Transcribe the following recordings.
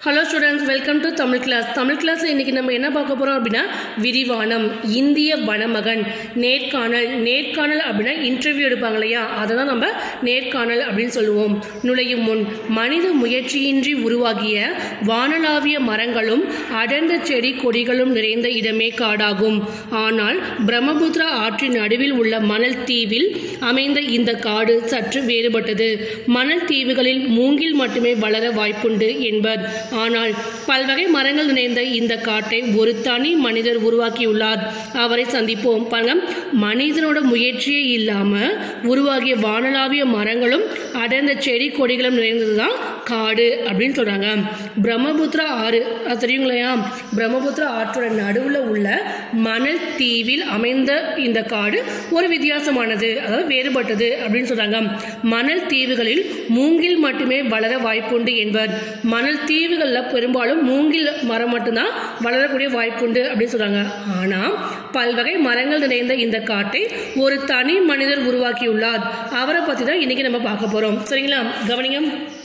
hello students welcome to Tamil class Tamil கிளாஸில் இன்றைக்கி நம்ம என்ன பார்க்க போகிறோம் அப்படின்னா விரிவானம் இந்திய வனமகன் நேர்காணல் நேர்காணல் அப்படின்னா இன்டர்வியூ எடுப்பாங்க இல்லையா அதை தான் நம்ம நேர்காணல் அப்படின்னு சொல்லுவோம் நுழையும் முன் மனித முயற்சியின்றி உருவாகிய வானளாவிய மரங்களும் அடர்ந்த செடி கொடிகளும் நிறைந்த இடமே காடாகும் ஆனால் பிரம்மபுத்திரா ஆற்றின் நடுவில் உள்ள மணல் தீவில் அமைந்த இந்த காடு சற்று வேறுபட்டது மணல் தீவுகளில் மூங்கில் மட்டுமே வளர வாய்ப்புண்டு என்பர் ஆனால் பல்வகை மரங்கள் நிறைந்த இந்த காட்டை ஒரு தனி மனிதர் உருவாக்கியுள்ளார் அவரை சந்திப்போம் பாருங்க மனிதனோட முயற்சியே இல்லாம உருவாகிய வானளாவிய மரங்களும் அடர்ந்த செடி கொடிகளும் நிறைந்தது தான் காடு அப்படின்னு சொல்றாங்க பிரம்மபுத்திரா ஆறு அது தெரியுங்களையா பிரம்மபுத்திரா ஆற்றோட நடுவில் உள்ள மணல் தீவில் அமைந்த இந்த காடு ஒரு வித்தியாசமானது அதாவது வேறுபட்டது அப்படின்னு சொல்றாங்க மணல் தீவுகளில் மூங்கில் மட்டுமே வளர வாய்ப்புண்டு என்பர் மணல் தீவுகளில் பெரும்பாலும் மூங்கில் மரம் மட்டும்தான் வளரக்கூடிய வாய்ப்புண்டு அப்படின்னு சொல்றாங்க ஆனால் பல்வகை மரங்கள் நிறைந்த இந்த காட்டை ஒரு தனி மனிதர் உருவாக்கியுள்ளார் அவரை பற்றி தான் இன்னைக்கு நம்ம பார்க்க போகிறோம் சரிங்களா கவனிங்க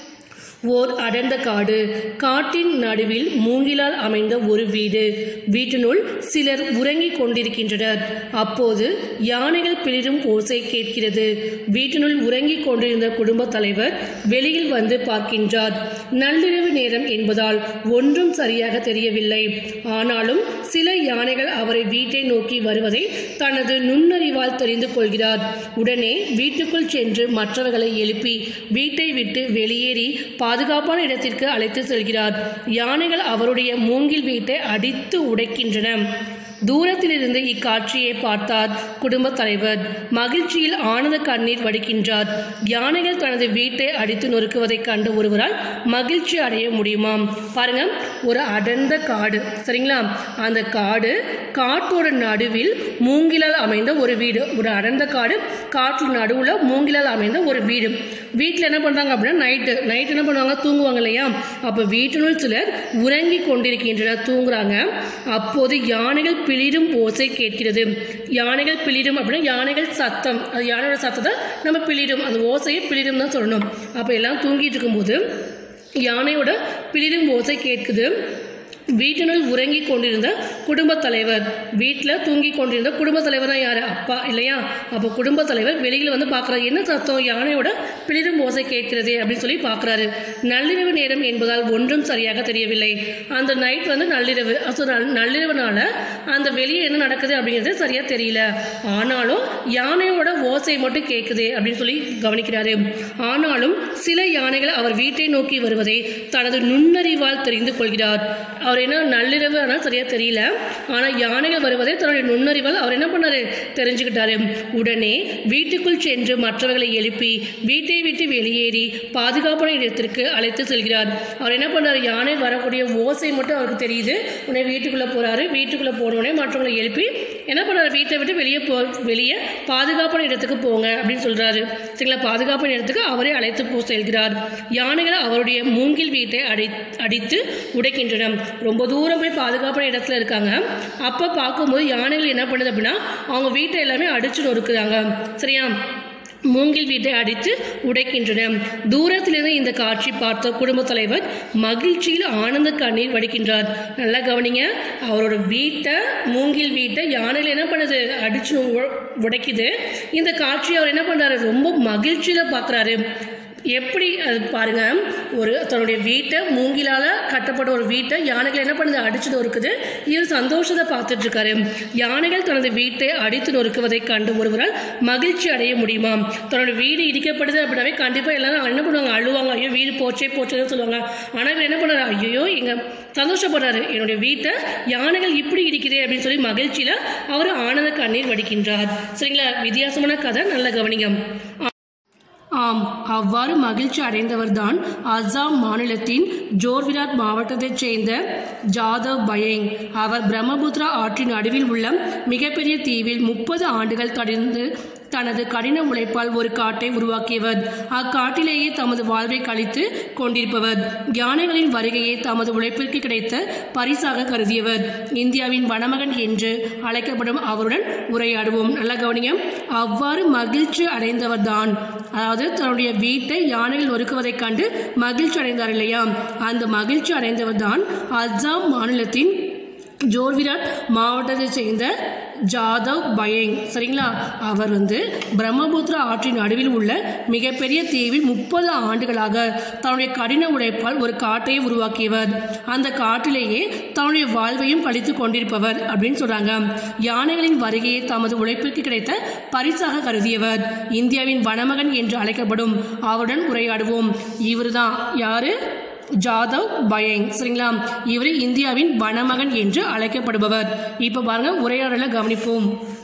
ஓர் அடர்ந்த காடு காட்டின் நடுவில் மூங்கிலால் அமைந்த ஒரு வீடு வீட்டினுள் சிலர் உறங்கிக் கொண்டிருக்கின்றனர் அப்போது யானைகள் பிளிரும் ஓசை கேட்கிறது வீட்டினுள் உறங்கிக் கொண்டிருந்த குடும்பத் தலைவர் வெளியில் வந்து பார்க்கின்றார் நள்ளிரவு நேரம் என்பதால் ஒன்றும் சரியாக தெரியவில்லை ஆனாலும் சில யானைகள் அவரை வீட்டை நோக்கி வருவதை தனது நுண்ணறிவால் தெரிந்து கொள்கிறார் உடனே வீட்டுக்குள் சென்று மற்றவர்களை எழுப்பி வீட்டை விட்டு வெளியேறி பாதுகாப்பான இடத்திற்கு அழைத்து செல்கிறார் யானைகள் அவருடைய மூங்கில் வீட்டை அடித்து உடைக்கின்றன தூரத்திலிருந்து இக்காட்சியை பார்த்தார் குடும்பத் தலைவர் மகிழ்ச்சியில் ஆனந்த கண்ணீர் வடிக்கின்றார் யானைகள் தனது வீட்டை அடித்து நொறுக்குவதைக் கண்டு ஒருவரால் மகிழ்ச்சி அடைய முடியுமாம் பாருங்க ஒரு அடர்ந்த காடு சரிங்களா அந்த காடு காட்டோட நடுவில் மூங்கிலால் அமைந்த ஒரு வீடு ஒரு அடர்ந்த காடு காட்டில் நடுவில் மூங்கிலால் அமைந்த ஒரு வீடு வீட்டில் என்ன பண்ணுறாங்க அப்படின்னா நைட்டு நைட் என்ன பண்ணுவாங்க தூங்குவாங்க இல்லையா அப்போ வீட்டினுள் சிலர் உறங்கி கொண்டிருக்கின்றனர் தூங்குறாங்க அப்போது யானைகள் பிளிரும் ஓசை கேட்கிறது யானைகள் பிளிரும் அப்படின்னா யானைகள் சத்தம் அது யானையோட சத்தத்தை நம்ம பிளிரும் அந்த ஓசையை பிளிரும் தான் சொல்லணும் அப்போ எல்லாம் தூங்கிட்டு இருக்கும்போது யானையோட பிளிரும் ஓசை கேட்குது வீட்டினுள் உறங்கி கொண்டிருந்த குடும்பத் தலைவர் வீட்டில் தூங்கி கொண்டிருந்த குடும்பத் தலைவர் தான் யார் அப்பா இல்லையா அப்போ குடும்பத் தலைவர் வெளியில் வந்து பார்க்குறாரு என்ன சத்தம் யானையோட பிளிரும் ஓசை கேட்கிறதே அப்படின்னு சொல்லி பார்க்குறாரு நள்ளிரவு நேரம் என்பதால் ஒன்றும் சரியாக தெரியவில்லை அந்த நைட் வந்து நள்ளிரவு ஸோ நள்ளிரவுனால அந்த வெளியே என்ன நடக்குது அப்படிங்கிறது சரியாக தெரியல ஆனாலும் யானையோட ஓசை மட்டும் கேட்குது அப்படின்னு சொல்லி கவனிக்கிறாரு ஆனாலும் சில யானைகள் அவர் வீட்டை நோக்கி வருவதை தனது நுண்ணறிவால் தெரிந்து கொள்கிறார் அவர் என்ன நள்ளிரவு ஆனால் சரியாக தெரியல ஆனால் யானைகள் வருவதை தன்னுடைய நுண்ணறிவால் அவர் என்ன பண்ணாரு தெரிஞ்சுக்கிட்டாரு உடனே வீட்டுக்குள் சென்று மற்றவர்களை எழுப்பி வீட்டை விட்டு வெளியேறி பாதுகாப்பான இடத்திற்கு அழைத்து செல்கிறார் அவர் என்ன பண்ணார் யானை வரக்கூடிய ஓசை மட்டும் அவருக்கு தெரியுது உடனே வீட்டுக்குள்ளே போகிறாரு வீட்டுக்குள்ளே போனோடனே மற்றவங்களை எழுப்பி என்ன பண்ணார் வீட்டை விட்டு வெளியே போ வெளியே பாதுகாப்பான இடத்துக்கு போங்க அப்படின்னு சொல்கிறாரு சரிங்களா பாதுகாப்பான இடத்துக்கு அவரே அழைத்து போ செல்கிறார் யானைகள் அவருடைய மூங்கில் வீட்டை அடி அடித்து உடைக்கின்றன ரொம்ப தூரம் போய் பாதுகாப்பான இடத்துல இருக்காங்க அப்போ பார்க்கும்போது யானைகள் என்ன பண்ணுது அப்படின்னா அவங்க வீட்டை எல்லாமே அடிச்சு நொறுக்குறாங்க சரியா மூங்கில் வீட்டை அடித்து உடைக்கின்றன தூரத்திலிருந்து இந்த காட்சி பார்த்த குடும்பத் தலைவர் மகிழ்ச்சியில் ஆனந்த கண்ணீர் வடிக்கின்றார் நல்லா கவனிங்க அவரோட வீட்டை மூங்கில் வீட்டை யானையில் என்ன பண்ணுது அடிச்சு உடைக்குது இந்த காட்சி அவர் என்ன பண்ணுறாரு ரொம்ப மகிழ்ச்சியில் பார்க்குறாரு எப்படி அது பாருங்க ஒரு தன்னுடைய வீட்டை மூங்கிலால் கட்டப்பட்ட ஒரு வீட்டை யானைகள் என்ன பண்ணுது அடிச்சு நொறுக்குது இவர் சந்தோஷத்தை பார்த்துட்டு இருக்காரு யானைகள் தனது வீட்டை அடித்து நொறுக்குவதை கண்டு ஒருவரால் மகிழ்ச்சி அடைய முடியுமா தன்னோட வீடு இடிக்கப்படுது அப்படின்னாவே கண்டிப்பாக எல்லாரும் என்ன பண்ணுவாங்க அழுவாங்க ஐயோ வீடு போச்சே போச்சேன்னு சொல்லுவாங்க ஆனால் இவர் என்ன பண்ணுறாரு ஐயோ எங்க சந்தோஷப்படுறாரு என்னுடைய வீட்டை யானைகள் இப்படி இடிக்குதே அப்படின்னு சொல்லி மகிழ்ச்சியில் அவர் ஆனந்த கண்ணீர் வடிக்கின்றார் சரிங்களா வித்தியாசமான கதை நல்ல கவனிங்க ஆம் அவ்வாறு மகிழ்ச்சி அடைந்தவர்தான் அஸ்ஸாம் மாநிலத்தின் ஜோர்விராட் மாவட்டத்தைச் சேர்ந்த ஜாதவ் பயேங் அவர் பிரம்மபுத்திரா ஆற்றின் நடுவில் உள்ள மிகப்பெரிய தீவில் முப்பது ஆண்டுகள் கடந்து தனது கடின உழைப்பால் ஒரு காட்டை உருவாக்கியவர் அக்காட்டிலேயே தமது வாழ்வை கழித்து கொண்டிருப்பவர் யானைகளின் வருகையை தமது உழைப்பிற்கு கிடைத்த பரிசாக கருதியவர் இந்தியாவின் வனமகன் என்று அழைக்கப்படும் அவருடன் உரையாடுவோம் நல்ல கவனியம் அவ்வாறு மகிழ்ச்சி அடைந்தவர்தான் அதாவது தன்னுடைய வீட்டை யானைகள் நொறுக்குவதைக் கண்டு மகிழ்ச்சி அடைந்தார் இல்லையா அந்த மகிழ்ச்சி அடைந்தவர்தான் அஸ்ஸாம் மாநிலத்தின் ஜோர்விராட் மாவட்டத்தைச் சேர்ந்த ஜாதவ் பயங் சரிங்களா அவர் வந்து பிரம்மபுத்திரா ஆற்றின் நடுவில் உள்ள மிகப்பெரிய தீவில் முப்பது ஆண்டுகளாக தன்னுடைய கடின உழைப்பால் ஒரு காட்டை உருவாக்கியவர் அந்த காட்டிலேயே தன்னுடைய வாழ்வையும் கழித்து கொண்டிருப்பவர் அப்படின்னு சொல்றாங்க யானைகளின் வருகையை தமது உழைப்பிற்கு கிடைத்த பரிசாக கருதியவர் இந்தியாவின் வனமகன் என்று அழைக்கப்படும் அவருடன் உரையாடுவோம் இவர்தான் யாரு ஜாதவ் பயங் சரிங்களா இவர் இந்தியாவின் வனமகன் என்று அழைக்கப்படுபவர் இப்போ பாருங்க உரையாடலை கவனிப்போம்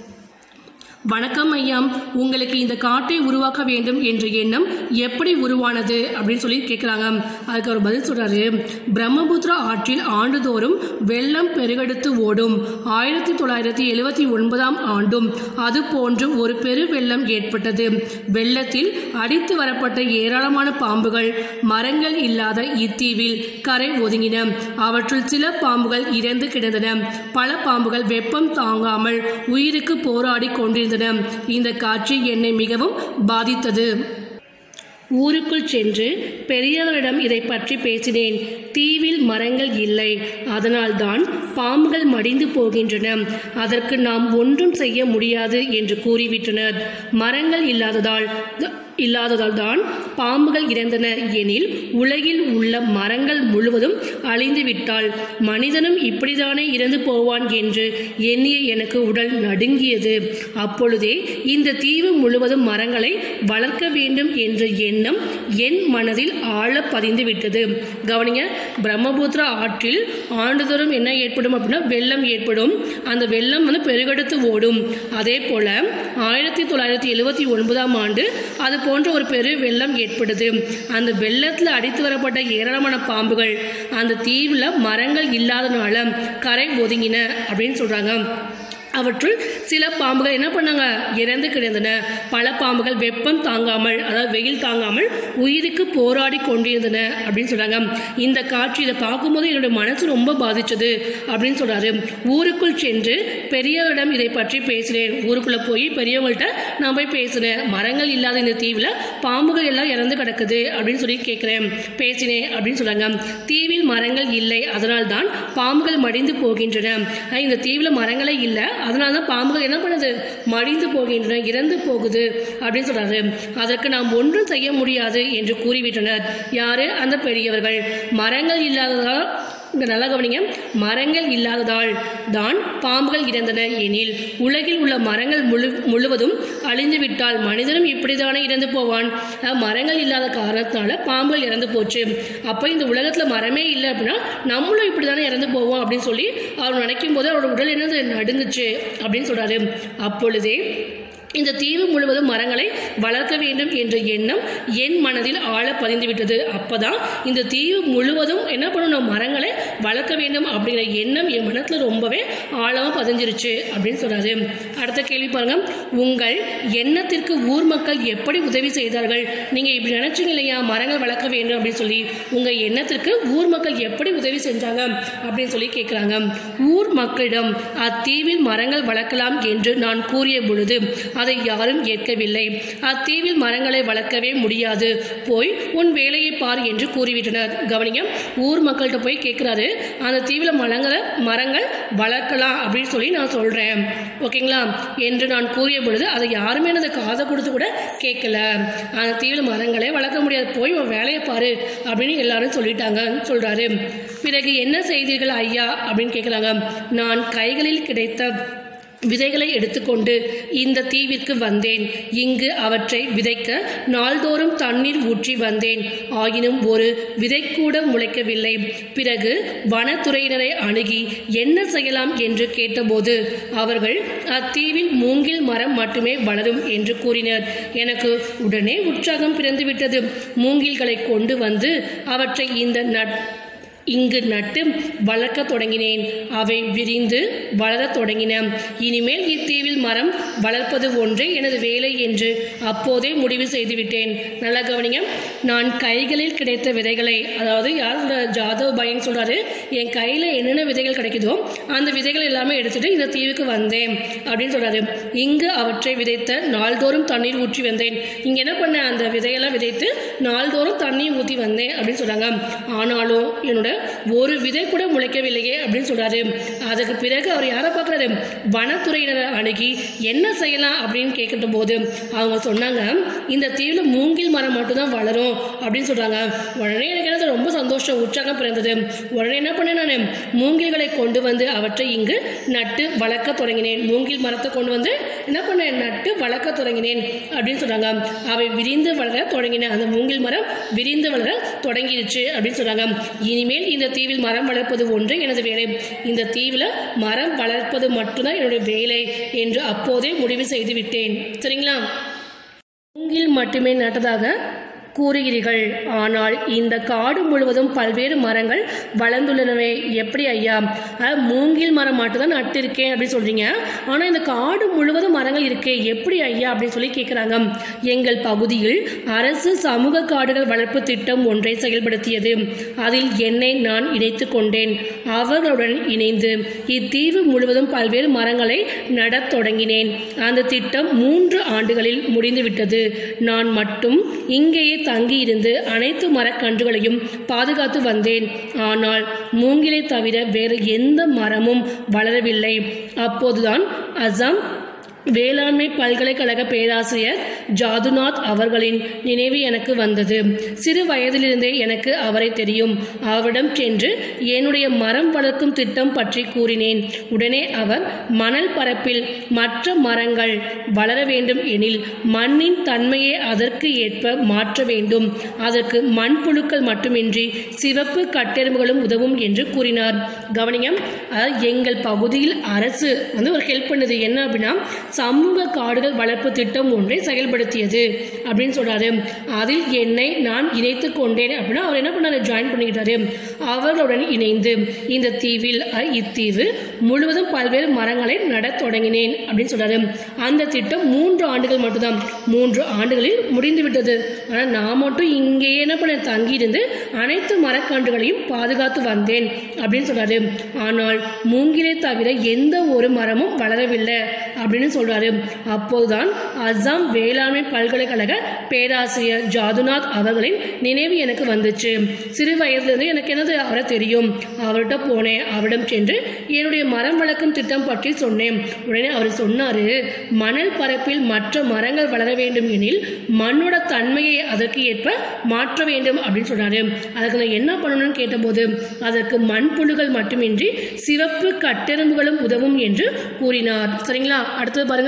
வணக்கம் ஐயா உங்களுக்கு இந்த காட்டை உருவாக்க வேண்டும் என்ற எண்ணம் எப்படி உருவானது அப்படின்னு சொல்லி கேட்குறாங்க அதுக்கு அவர் பதில் சொல்றாரு பிரம்மபுத்திரா ஆற்றில் ஆண்டுதோறும் வெள்ளம் பெருகெடுத்து ஓடும் ஆயிரத்தி தொள்ளாயிரத்தி எழுவத்தி ஒன்பதாம் ஆண்டும் அது போன்று ஒரு பெரு வெள்ளம் ஏற்பட்டது வெள்ளத்தில் அடித்து வரப்பட்ட ஏராளமான பாம்புகள் மரங்கள் இல்லாத இத்தீவில் கரை ஒதுங்கின அவற்றுள் சில பாம்புகள் இறந்து கிடந்தன பல பாம்புகள் வெப்பம் தாங்காமல் உயிருக்கு போராடி கொண்டிருந்தன இந்த காட்சி என்னை மிகவும் பாதித்தது ஊருக்குள் சென்று பெரியவரிடம் இதை பற்றி பேசினேன் தீவில் மரங்கள் இல்லை அதனால்தான் பாம்புகள் மடிந்து போகின்றன அதற்கு நாம் ஒன்றும் செய்ய முடியாது என்று கூறிவிட்டனர் மரங்கள் இல்லாததால் இல்லாததால் தான் பாம்புகள் இறந்தன எனில் உலகில் உள்ள மரங்கள் முழுவதும் அழிந்துவிட்டால் மனிதனும் இப்படிதானே இறந்து போவான் என்று எண்ணிய எனக்கு உடல் நடுங்கியது அப்பொழுதே இந்த தீவு முழுவதும் மரங்களை வளர்க்க வேண்டும் என்ற எண்ணம் என் மனதில் ஆழ பதிந்து விட்டது கவனிங்க பிரம்மபுத்திரா ஆற்றில் ஆண்டுதோறும் என்ன ஏற்படும் அப்படின்னா வெள்ளம் ஏற்படும் அந்த வெள்ளம் வந்து பெருகெடுத்து ஓடும் அதே போல ஆயிரத்தி தொள்ளாயிரத்தி எழுவத்தி ஒன்பதாம் ஆண்டு அது போன்ற ஒரு பெரு வெள்ளம் ஏற்படுது அந்த வெள்ளத்தில் அடித்து வரப்பட்ட ஏராளமான பாம்புகள் அந்த தீவில் மரங்கள் இல்லாதனால கரை ஒதுங்கின அப்படின்னு சொல்றாங்க அவற்றுள் சில பாம்புகள் என்ன பண்ணாங்க இறந்து கிடந்தன பல பாம்புகள் வெப்பம் தாங்காமல் அதாவது வெயில் தாங்காமல் உயிருக்கு போராடி கொண்டிருந்தன அப்படின்னு சொல்றாங்க இந்த காட்சி இதை பார்க்கும்போது என்னுடைய மனசு ரொம்ப பாதிச்சது அப்படின்னு சொல்றாரு ஊருக்குள் சென்று பெரியவரிடம் இதை பற்றி பேசினேன் ஊருக்குள்ள போய் பெரியவங்கள்ட்ட நான் போய் பேசினேன் மரங்கள் இல்லாத இந்த தீவில் பாம்புகள் எல்லாம் இறந்து கிடக்குது அப்படின்னு சொல்லி கேட்குறேன் பேசினேன் அப்படின்னு சொல்றாங்க தீவில் மரங்கள் இல்லை அதனால்தான் பாம்புகள் மடிந்து போகின்றன இந்த தீவில் மரங்களே இல்லை அதனால தான் பாம்புகள் என்ன பண்ணுது மடிந்து போகின்றன இறந்து போகுது அப்படின்னு சொல்றாரு அதற்கு நாம் ஒன்றும் செய்ய முடியாது என்று கூறிவிட்டனர் யாரு அந்த பெரியவர்கள் மரங்கள் இல்லாததால் இங்க நல்லா கவனிங்க மரங்கள் இல்லாததால் தான் பாம்புகள் இறந்தன எனில் உலகில் உள்ள மரங்கள் முழு முழுவதும் அழிந்து விட்டால் மனிதனும் இப்படிதானே இறந்து போவான் அஹ் மரங்கள் இல்லாத காரணத்தினால பாம்புகள் இறந்து போச்சு அப்போ இந்த உலகத்தில் மரமே இல்லை அப்படின்னா நம்மளும் இப்படி தானே இறந்து போவோம் அப்படின்னு சொல்லி அவர் நினைக்கும் போது அவரோட உடல் என்னது நடுங்குச்சு அப்படின்னு சொல்றாரு அப்பொழுதே இந்த தீவு முழுவதும் மரங்களை வளர்க்க வேண்டும் என்ற எண்ணம் என் மனதில் ஆழ பதிந்து விட்டது அப்பதான் இந்த தீவு முழுவதும் என்ன பண்ணணும் மரங்களை வளர்க்க வேண்டும் அப்படிங்கிற எண்ணம் என் மனத்தில் ரொம்பவே ஆழமாக பதிஞ்சிருச்சு அப்படின்னு சொல்றாரு அடுத்த கேள்வி பாருங்க உங்கள் எண்ணத்திற்கு ஊர் மக்கள் எப்படி உதவி செய்தார்கள் நீங்க இப்படி நினைச்சீங்க இல்லையா மரங்கள் வளர்க்க வேண்டும் அப்படின்னு சொல்லி உங்க எண்ணத்திற்கு ஊர் மக்கள் எப்படி உதவி செஞ்சாங்க அப்படின்னு சொல்லி கேட்குறாங்க ஊர் மக்களிடம் அத்தீவில் மரங்கள் வளர்க்கலாம் என்று நான் கூறிய பொழுது அதை யாரும் ஏற்கவில்லை அத்தீவில் மரங்களை வளர்க்கவே முடியாது போய் உன் வேலையை பார் என்று கூறிவிட்டனர் கவனிங்க ஊர் மக்கள்கிட்ட போய் கேட்குறாரு அந்த தீவில் மரங்களை மரங்கள் வளர்க்கலாம் அப்படின்னு சொல்லி நான் சொல்கிறேன் ஓகேங்களா என்று நான் கூறிய பொழுது அதை யாருமே எனது காதை கொடுத்து கூட கேட்கல அந்த தீவில் மரங்களே வளர்க்க முடியாது போய் உன் வேலையை பாரு அப்படின்னு எல்லாரும் சொல்லிட்டாங்க சொல்கிறாரு பிறகு என்ன செய்தீர்கள் ஐயா அப்படின்னு கேட்குறாங்க நான் கைகளில் கிடைத்த விதைகளை எடுத்துக்கொண்டு இந்த தீவிற்கு வந்தேன் இங்கு அவற்றை விதைக்க நாள்தோறும் தண்ணீர் ஊற்றி வந்தேன் ஆயினும் ஒரு விதை கூட முளைக்கவில்லை பிறகு வனத்துறையினரை அணுகி என்ன செய்யலாம் என்று கேட்டபோது அவர்கள் அத்தீவில் மூங்கில் மரம் மட்டுமே வளரும் என்று கூறினர் எனக்கு உடனே உற்சாகம் பிறந்துவிட்டது மூங்கில்களை கொண்டு வந்து அவற்றை இந்த நட் இங்கு நட்டு வளர்க்க தொடங்கினேன் அவை விரிந்து வளரத் தொடங்கின இனிமேல் இத்தீவில் மரம் வளர்ப்பது ஒன்றே எனது வேலை என்று அப்போதே முடிவு செய்துவிட்டேன் நல்லா கவனிங்க நான் கைகளில் கிடைத்த விதைகளை அதாவது யார் சொல்ற ஜாதவ் பையன் சொல்றாரு என் கையில் என்னென்ன விதைகள் கிடைக்குதோ அந்த விதைகள் எல்லாமே எடுத்துட்டு இந்த தீவுக்கு வந்தேன் அப்படின்னு சொல்றாரு இங்கு அவற்றை விதைத்த நாள்தோறும் தண்ணீர் ஊற்றி வந்தேன் இங்க என்ன பண்ண அந்த விதையெல்லாம் விதைத்து நாள்தோறும் தண்ணீர் ஊற்றி வந்தேன் அப்படின்னு சொல்றாங்க ஆனாலும் என்னோட ஒரு விதை கூட முளைக்கவில்லையே அப்படின்னு சொல்றாரு அதுக்கு பிறகு அவர் யாரை பார்க்குறாரு வனத்துறையினரை அணுகி என்ன செய்யலாம் அப்படின்னு கேட்கிற போது அவங்க சொன்னாங்க இந்த தீவில் மூங்கில் மரம் மட்டும்தான் வளரும் அப்படின்னு சொல்றாங்க உடனே எனக்கு என்ன ரொம்ப சந்தோஷம் உற்சாகம் பிறந்தது உடனே என்ன பண்ணேன் நான் மூங்கில்களை கொண்டு வந்து அவற்றை இங்கு நட்டு வளர்க்க தொடங்கினேன் மூங்கில் மரத்தை கொண்டு வந்து என்ன பண்ணேன் நட்டு வளர்க்க தொடங்கினேன் அப்படின்னு சொல்றாங்க அவை விரிந்து வளர தொடங்கின அந்த மூங்கில் மரம் விரிந்து வளர தொடங்கிடுச்சு அப்படின்னு சொல்றாங்க இனிமேல் இந்த தீவில் மரம் வளர்ப்பது ஒன்று எனது வேலை இந்த தீவில் மரம் வளர்ப்பது மட்டும்தான் என்னுடைய வேலை என்று அப்போதே முடிவு செய்து விட்டேன் சரிங்களா மூங்கில் மட்டுமே நட்டதாக கூறுகிறீர்கள் ஆனால் இந்த காடு முழுவதும் பல்வேறு மரங்கள் வளர்ந்துள்ளனவே எப்படி ஐயா அஹ், மூங்கில் மரம் மட்டும்தான் நட்டிருக்கேன் அப்படின்னு சொல்றீங்க ஆனால் இந்த காடு முழுவதும் மரங்கள் இருக்கே எப்படி ஐயா அப்படின்னு சொல்லி கேட்குறாங்க எங்கள் பகுதியில் அரசு சமூக காடுகள் வளர்ப்பு திட்டம் ஒன்றை செயல்படுத்தியது அதில் என்னை நான் இணைத்து கொண்டேன் அவர்களுடன் இணைந்து இத்தீவு முழுவதும் பல்வேறு மரங்களை நடத் தொடங்கினேன் அந்த திட்டம் மூன்று ஆண்டுகளில் முடிந்துவிட்டது நான் மட்டும் இங்கேயே தங்கியிருந்து அனைத்து மரக்கன்றுகளையும் பாதுகாத்து வந்தேன் ஆனால் மூங்கிலை தவிர வேறு எந்த மரமும் வளரவில்லை அப்போதுதான் அசாம் வேளாண்மை பல்கலைக்கழக பேராசிரியர் ஜாதுநாத் அவர்களின் நினைவு எனக்கு வந்தது சிறு வயதிலிருந்தே எனக்கு அவரை தெரியும் அவரிடம் சென்று என்னுடைய மரம் வளர்க்கும் திட்டம் பற்றி கூறினேன் உடனே அவர் மணல் பரப்பில் மற்ற மரங்கள் வளர வேண்டும் எனில் மண்ணின் தன்மையை அதற்கு ஏற்ப மாற்ற வேண்டும் அதற்கு மண்புழுக்கள் மட்டுமின்றி சிவப்பு கட்டெரும்புகளும் உதவும் என்று கூறினார் கவனிங்க அதாவது எங்கள் பகுதியில் அரசு வந்து ஒரு ஹெல்ப் பண்ணுது என்ன அப்படின்னா சமூக காடுகள் வளர்ப்பு திட்டம் ஒன்றை செயல்படுத்தியது அப்படின்னு சொல்றாரு அதில் என்னை நான் இணைத்து கொண்டேன் அப்படின்னா அவர் என்ன பண்ணாரு ஜாயின் பண்ணிக்கிட்டாரு அவர்களுடன் இணைந்து இந்த தீவில் அஹ், இத்தீவு முழுவதும் பல்வேறு மரங்களை நடத் தொடங்கினேன் அப்படின்னு சொல்றாரு அந்த திட்டம் மூன்று ஆண்டுகள் மட்டும்தான் மூன்று ஆண்டுகளில் முடிந்து விட்டது ஆனால் நான் மட்டும் இங்கேயே என்ன பண்ண தங்கியிருந்து அனைத்து மரக்கன்றுகளையும் பாதுகாத்து வந்தேன் அப்படின்னு சொல்றாரு ஆனால் மூங்கிலை தவிர எந்த ஒரு மரமும் வளரவில்லை அப்படின்னு சொல்றாரு அப்போதுதான் அஸ்ஸாம் வேளாண்மை பல்கலைக்கழக பேராசிரியர் ஜாதுநாத் அவர்களின் நினைவு எனக்கு வந்துச்சு சிறு வயதிலிருந்து எனக்கு என்னது அவரை தெரியும் அவர்கிட்ட போனேன் அவரிடம் சென்று என்னுடைய மரம் வளர்க்கும் திட்டம் பற்றி சொன்னேன் உடனே அவர் சொன்னாரு மணல் பரப்பில் மற்ற மரங்கள் வளர வேண்டும் எனில் மண்ணோட தன்மையை அதற்கு ஏற்ப மாற்ற வேண்டும் அப்படின்னு சொன்னாரு அதுக்கு நான் என்ன பண்ணணும்னு கேட்டபோது அதற்கு மண்புழுகள் மட்டுமின்றி சிவப்பு கட்டெரும்புகளும் உதவும் என்று கூறினார் சரிங்களா அடுத்தது பாருங்க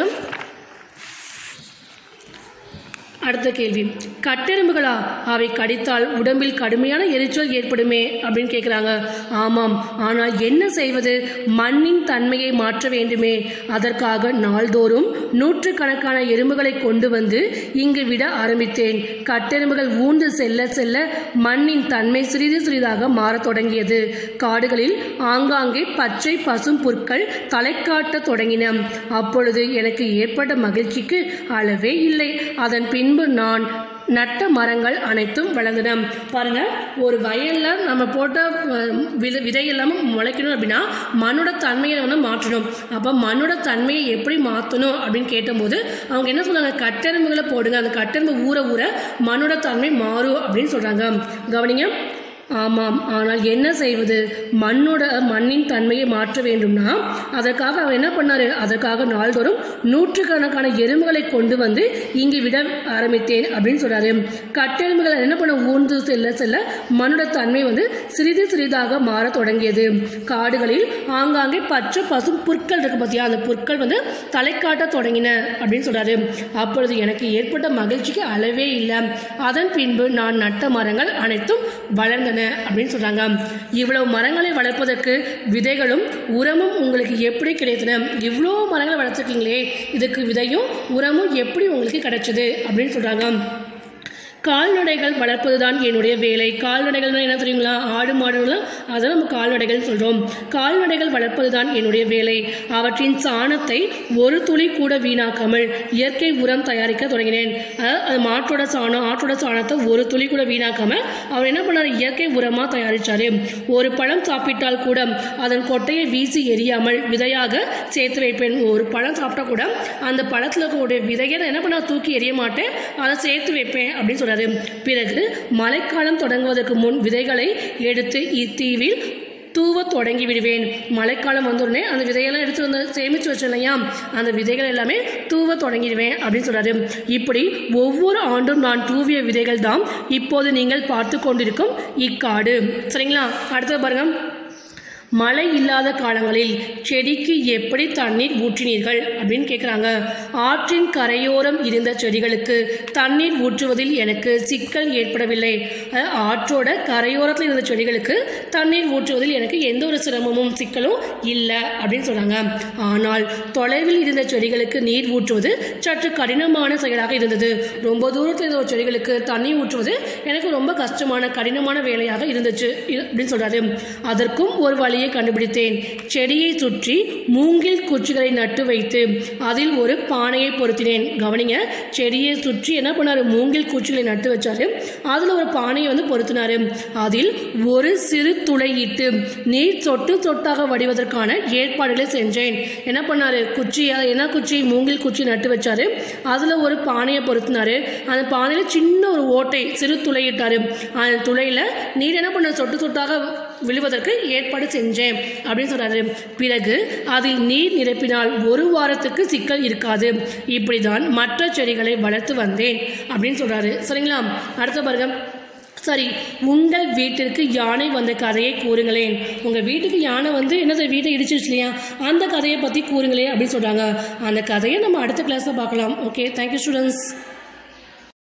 அடுத்த கேள்வி கட்டெரும்புகளா அவை கடித்தால் உடம்பில் கடுமையான எரிச்சல் ஏற்படுமே அப்படின்னு கேட்குறாங்க ஆமாம் ஆனால் என்ன செய்வது மண்ணின் தன்மையை மாற்ற வேண்டுமே அதற்காக நாள்தோறும் நூற்றுக்கணக்கான எறும்புகளை கொண்டு வந்து இங்கு விட ஆரம்பித்தேன் கட்டெரும்புகள் ஊர்ந்து செல்ல செல்ல மண்ணின் தன்மை சிறிது சிறிதாக மாறத் தொடங்கியது காடுகளில் ஆங்காங்கே பச்சை பசும் புற்கள் தலை காட்டத் தொடங்கின அப்பொழுது எனக்கு ஏற்பட்ட மகிழ்ச்சிக்கு அளவே இல்லை அதன் பின்பு நான் நட்ட மரங்கள் அனைத்தும் வளர்ந்தன பாருங்க ஒரு வயல்ல நம்ம போட்ட அஹ், விதை விதை எல்லாமே முளைக்கணும் அப்படின்னா மண்ணோட தன்மையை வந்து மாற்றணும் அப்போ மண்ணோட தன்மையை எப்படி மாற்றணும் அப்படின்னு கேட்டபோது அவங்க என்ன சொன்னாங்க கட்டெரும்புகளை போடுங்க அந்த கட்டெரும்பு ஊற ஊற மண்ணோட தன்மை மாறும் அப்படின்னு சொல்றாங்க கவனிங்க ஆமாம் ஆனால் என்ன செய்வது மண்ணோட மண்ணின் தன்மையை மாற்ற வேண்டும்னா அதற்காக அவர் என்ன பண்ணாரு அதற்காக நாள்தோறும் நூற்றுக்கணக்கான எறும்புகளை கொண்டு வந்து இங்கு விட ஆரம்பித்தேன் அப்படின்னு சொல்றாரு கட்டெரும்புகள் என்ன பண்ண ஊர்ந்து செல்ல செல்ல மண்ணோட தன்மை வந்து சிறிது சிறிதாக மாறத் தொடங்கியது காடுகளில் ஆங்காங்கே பச்சை பசும் புற்கள் இருக்கு பார்த்தியா அந்த புற்கள் வந்து தலை காட்டத் தொடங்கின அப்படின்னு சொல்றாரு அப்பொழுது எனக்கு ஏற்பட்ட மகிழ்ச்சிக்கு அளவே இல்லை அதன் பின்பு நான் நட்ட மரங்கள் அனைத்தும் வளர்ந்தன அப்படின்னு சொல்றாங்க இவ்வளவு மரங்களை வளர்ப்பதற்கு விதைகளும் உரமும் உங்களுக்கு எப்படி கிடைத்தன இவ்வளோ மரங்களை வளர்த்துருக்கீங்களே இதுக்கு விதையும் உரமும் எப்படி உங்களுக்கு கிடைச்சது அப்படின்னு சொல்றாங்க கால்நடைகள் வளர்ப்பதுதான் என்னுடைய வேலை கால்நடைகள்னா என்ன தெரியுங்களா ஆடு மாடுலாம் அதை நம்ம கால்நடைகள் சொல்கிறோம் கால்நடைகள் வளர்ப்பதுதான் என்னுடைய வேலை அவற்றின் சாணத்தை ஒரு துளி கூட வீணாக்காமல் இயற்கை உரம் தயாரிக்க தொடங்கினேன் அதாவது அது மாட்டோட சாணம் ஆட்டோட சாணத்தை ஒரு துளி கூட வீணாக்காம அவர் என்ன பண்ணார் இயற்கை உரமாக தயாரிச்சாரு ஒரு பழம் சாப்பிட்டால் கூட அதன் கொட்டையை வீசி எரியாமல் விதையாக சேர்த்து வைப்பேன் ஒரு பழம் சாப்பிட்டா கூட அந்த பழத்தில் இருக்கக்கூடிய விதையை நான் என்ன பண்ண தூக்கி எறிய மாட்டேன் அதை சேர்த்து வைப்பேன் அப்படின்னு சொல்றாரு பிறகு மழைக்காலம் தொடங்குவதற்கு முன் விதைகளை எடுத்து இத்தீவில் தூவ தொடங்கி விடுவேன் மழைக்காலம் வந்தோடனே அந்த விதையெல்லாம் எடுத்து வந்து சேமித்து வச்சேன் இல்லையா அந்த விதைகள் எல்லாமே தூவ தொடங்கிடுவேன் அப்படின்னு சொல்றாரு இப்படி ஒவ்வொரு ஆண்டும் நான் தூவிய விதைகள் தான் இப்போது நீங்கள் பார்த்து கொண்டிருக்கும் இக்காடு சரிங்களா அடுத்தது பாருங்க மழை இல்லாத காலங்களில் செடிக்கு எப்படி தண்ணீர் ஊற்றினீர்கள் அப்படின்னு கேட்குறாங்க ஆற்றின் கரையோரம் இருந்த செடிகளுக்கு தண்ணீர் ஊற்றுவதில் எனக்கு சிக்கல் ஏற்படவில்லை அதாவது ஆற்றோட கரையோரத்தில் இருந்த செடிகளுக்கு தண்ணீர் ஊற்றுவதில் எனக்கு எந்த ஒரு சிரமமும் சிக்கலும் இல்லை அப்படின்னு சொன்னாங்க ஆனால் தொலைவில் இருந்த செடிகளுக்கு நீர் ஊற்றுவது சற்று கடினமான செயலாக இருந்தது ரொம்ப தூரத்தில் இருந்த ஒரு செடிகளுக்கு தண்ணீர் ஊற்றுவது எனக்கு ரொம்ப கஷ்டமான கடினமான வேலையாக இருந்துச்சு இது- அப்படின்னு சொல்றாரு அதற்கும் ஒரு வழியை கண்டுபிடித்தேன் செடியை சுற்றி மூங்கில் குச்சிகளை நட்டு வைத்து அதில் ஒரு பானையை பொருத்தினேன் கவனிங்க செடியை சுற்றி என்ன பண்ணாரு மூங்கில் குச்சிகளை நட்டு வச்சாரு அதில் ஒரு பானையை வந்து பொருத்தினாரு அதில் ஒரு சிறு துளையிட்டு நீர் சொட்டு சொட்டாக வடிவதற்கான ஏற்பாடுகளை செஞ்சேன் என்ன பண்ணாரு குச்சி அது என்ன குச்சி மூங்கில் குச்சி நட்டு வச்சாரு அதில் ஒரு பானையை பொருத்தினாரு அந்த பானையில் சின்ன ஒரு ஓட்டை சிறு துளையிட்டாரு அந்த துளையில் நீர் என்ன பண்ண சொட்டு சொட்டாக விழுவதற்கு ஏற்பாடு செஞ்சேன் அப்படின்னு சொல்றாரு பிறகு அதில் நீர் நிரப்பினால் ஒரு வாரத்துக்கு சிக்கல் இருக்காது இப்படிதான் மற்ற செடிகளை வளர்த்து வந்தேன் அப்படின்னு சொல்றாரு சரிங்களா அடுத்த பாருங்க சரி உங்கள் வீட்டிற்கு யானை வந்த கதையை கூறுங்களேன் உங்கள் வீட்டுக்கு யானை வந்து என்னது வீட்டை இடிச்சிருச்சு இல்லையா அந்த கதையை பற்றி கூறுங்களேன் அப்படின்னு சொல்கிறாங்க அந்த கதையை நம்ம அடுத்த கிளாஸில் பார்க்கலாம் ஓகே தேங்க்யூ ஸ்டூடெண்ட்ஸ்